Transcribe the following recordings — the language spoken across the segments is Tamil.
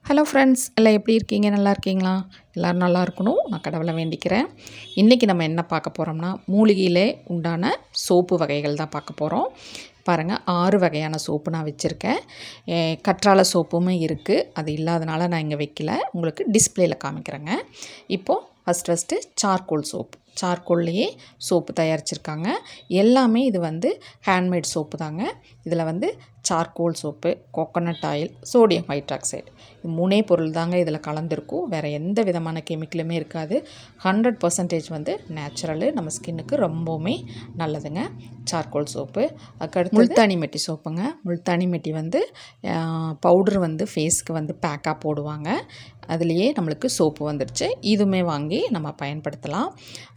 ஹலோ ஃப்ரெண்ட்ஸ் எல்லாம் எப்படி இருக்கீங்க நல்லா இருக்கீங்களா எல்லோரும் நல்லா இருக்கணும் நான் கடவுளை வேண்டிக்கிறேன் இன்றைக்கி நம்ம என்ன பார்க்க போகிறோம்னா மூலிகையிலே உண்டான சோப்பு வகைகள் தான் பார்க்க போகிறோம் பாருங்கள் ஆறு வகையான சோப்பு நான் வச்சுருக்கேன் அஹ் கற்றாழை சோப்புமே இருக்குது அது இல்லாதனால நான் இங்கே வைக்கல உங்களுக்கு டிஸ்ப்ளேயில் காமிக்கிறேங்க இப்போது ஃபஸ்ட் ஃபஸ்ட்டு சார்கோல் சோப் சார்கோல்லையே சோப்பு தயாரிச்சிருக்காங்க எல்லாமே இது வந்து ஹேண்ட்மேட் சோப்பு தாங்க இதில் வந்து charcoal soap coconut oil sodium hydroxide இது மூணே பொருள் தாங்க இதில் கலந்துருக்கும் வேறு எந்த விதமான கெமிக்கலுமே இருக்காது ஹண்ட்ரட் பர்சன்டேஜ் வந்து நேச்சுரலு நம்ம ஸ்கின்னுக்கு ரொம்பவுமே நல்லதுங்க சார்கோல் சோப்பு அதுக்கடுத்து முல்தானி மெட்டி சோப்புங்க முல்தானி மெட்டி வந்து பவுட்ரு வந்து ஃபேஸ்க்கு வந்து பேக்காக போடுவாங்க அதுலேயே நம்மளுக்கு சோப்பு வந்துடுச்சு இதுவுமே வாங்கி நம்ம பயன்படுத்தலாம்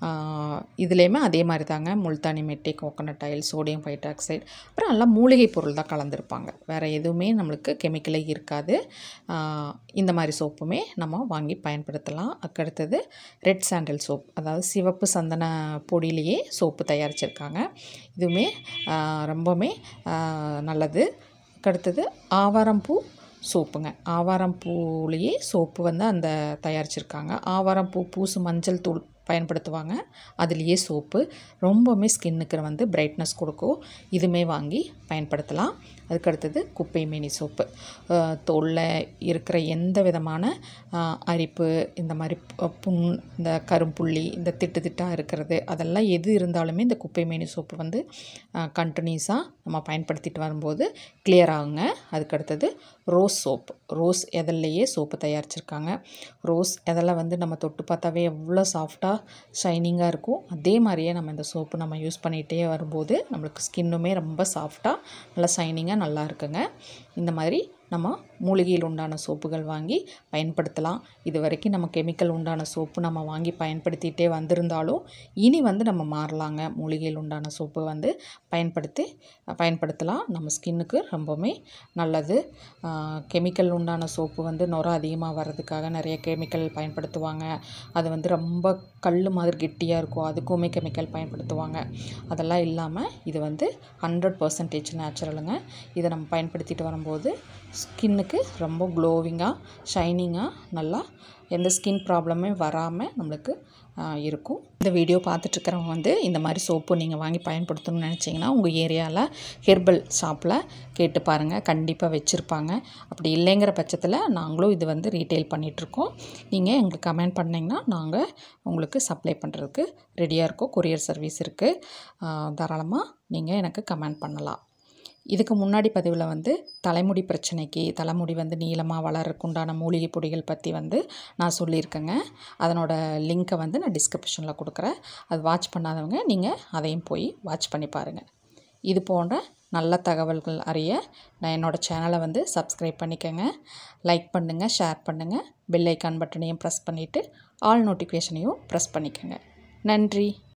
இதுலேயுமே அதே மாதிரி தாங்க முல்தானி மெட்டி கோகோனட் ஆயில் சோடியம் ஹைட்ராக்சைடு அப்புறம் நல்லா மூலிகை பொருள் தான் கலந்துருப்பாங்க வேறு எதுவுமே நம்மளுக்கு கெமிக்கலே இருக்காது ஆஹ் இந்த மாதிரி சோப்புமே நம்ம வாங்கி பயன்படுத்தலாம் அதுக்கடுத்தது ரெட் சாண்டல் சோப் அதாவது சிவப்பு சந்தன பொடியிலேயே சோப்பு தயாரிச்சிருக்காங்க இதுவுமே ஆஹ் ரொம்பவுமே ஆஹ் நல்லது அதுக்கடுத்தது ஆவாரம்பூ சோப்புங்க ஆவாரம் பூலேயே சோப்பு வந்து அந்த தயாரிச்சிருக்காங்க ஆவாரம் பூ பூசு மஞ்சள் தூள் பயன்படுத்துவாங்க அதுலேயே சோப்பு ரொம்பவுமே ஸ்கின்னுக்கு வந்து பிரைட்னஸ் கொடுக்கும் இதுவுமே வாங்கி பயன்படுத்தலாம் அதுக்கடுத்தது குப்பை மேனி சோப்பு தோலில் இருக்கிற எந்த விதமான ஆஹ், அரிப்பு இந்த மாதிரி பு- புண் இந்த கரும்புள்ளி இந்த திட்டு திட்டாக இருக்கிறது அதெல்லாம் எது இருந்தாலுமே இந்த குப்பை மேனி சோப்பு வந்து கண்டினியூஸாக நம்ம பயன்படுத்திட்டு வரும்போது கிளியர் ஆகுங்க அதுக்கடுத்தது ரோஸ் சோப் ரோஸ் எதல்லையே சோப்பு தயாரிச்சிருக்காங்க ரோஸ் எதெல்லாம் வந்து நம்ம தொட்டு பார்த்தாவே எவ்வளோ சாஃப்டாக ஷைனிங்காக இருக்கும் அதே மாதிரியே நம்ம இந்த சோப்பு நம்ம யூஸ் பண்ணிகிட்டே வரும்போது நம்மளுக்கு ஸ்கின்னுமே ரொம்ப சாஃப்டாக நல்லா ஷைனிங்காக நல்லா இருக்குங்க இந்த மாதிரி நம்ம மூலிகையில் உண்டான சோப்புகள் வாங்கி பயன்படுத்தலாம் இது வரைக்கும் நம்ம கெமிக்கல் உண்டான சோப்பு நம்ம வாங்கி பயன்படுத்திகிட்டே வந்திருந்தாலும் இனி வந்து நம்ம மாறலாங்க மூலிகையில் உண்டான சோப்பு வந்து பயன்படுத்தி பயன்படுத்தலாம் நம்ம ஸ்கின்னுக்கு ரொம்பவுமே நல்லது கெமிக்கல் உண்டான சோப்பு வந்து நுர அதிகமாக வர்றதுக்காக நிறைய கெமிக்கல் பயன்படுத்துவாங்க அது வந்து ரொம்ப கல் மாதிரி கெட்டியாக இருக்கும் அதுக்குமே கெமிக்கல் பயன்படுத்துவாங்க அதெல்லாம் இல்லாமல் இது வந்து ஹண்ட்ரட் பர்சன்டேஜ் நேச்சுரலுங்க இதை நம்ம பயன்படுத்திட்டு வரும்போது ஸ்கின்னுக்கு ரொம்ப க்ளோவிங்காக ஷைனிங்காக நல்லா எந்த ஸ்கின் ப்ராப்ளமே வராமல் நம்மளுக்கு ஆஹ், இருக்கும் இந்த வீடியோ பார்த்துட்ருக்கிறவங்க வந்து இந்த மாதிரி சோப்பு நீங்கள் வாங்கி பயன்படுத்தணும்னு நினச்சிங்கன்னா உங்கள் ஏரியாவில் ஹெர்பல் ஷாப்பில் கேட்டு பாருங்கள் கண்டிப்பாக வச்சுருப்பாங்க அப்படி இல்லைங்கிற பட்சத்தில் நாங்களும் இது வந்து ரீட்டைல் பண்ணிகிட்ருக்கோம் நீங்கள் எங்களுக்கு கமெண்ட் பண்ணிங்கன்னா நாங்கள் உங்களுக்கு சப்ளை பண்ணுறதுக்கு ரெடியாக இருக்கோம் கொரியர் சர்வீஸ் இருக்குது தாராளமாக நீங்கள் எனக்கு கமெண்ட் பண்ணலாம் இதுக்கு முன்னாடி பதிவில் வந்து தலைமுடி பிரச்சனைக்கு தலைமுடி வந்து நீளமாக வளர்றதுக்கு உண்டான மூலிகை பொடிகள் பற்றி வந்து நான் சொல்லியிருக்கேங்க அதனோட லிங்க்கை வந்து நான் டிஸ்கிரிப்ஷனில் கொடுக்குறேன் அது வாட்ச் பண்ணாதவங்க நீங்கள் அதையும் போய் வாட்ச் பண்ணி பாருங்கள் இது போன்ற நல்ல தகவல்கள் அறிய நான் என்னோடய சேனலை வந்து சப்ஸ்கிரைப் பண்ணிக்கோங்க லைக் பண்ணுங்கள் ஷேர் பண்ணுங்கள் பெல் ஐக்கான் பட்டனையும் ப்ரெஸ் பண்ணிவிட்டு ஆல் நோட்டிஃபிகேஷனையும் ப்ரெஸ் பண்ணிக்கோங்க நன்றி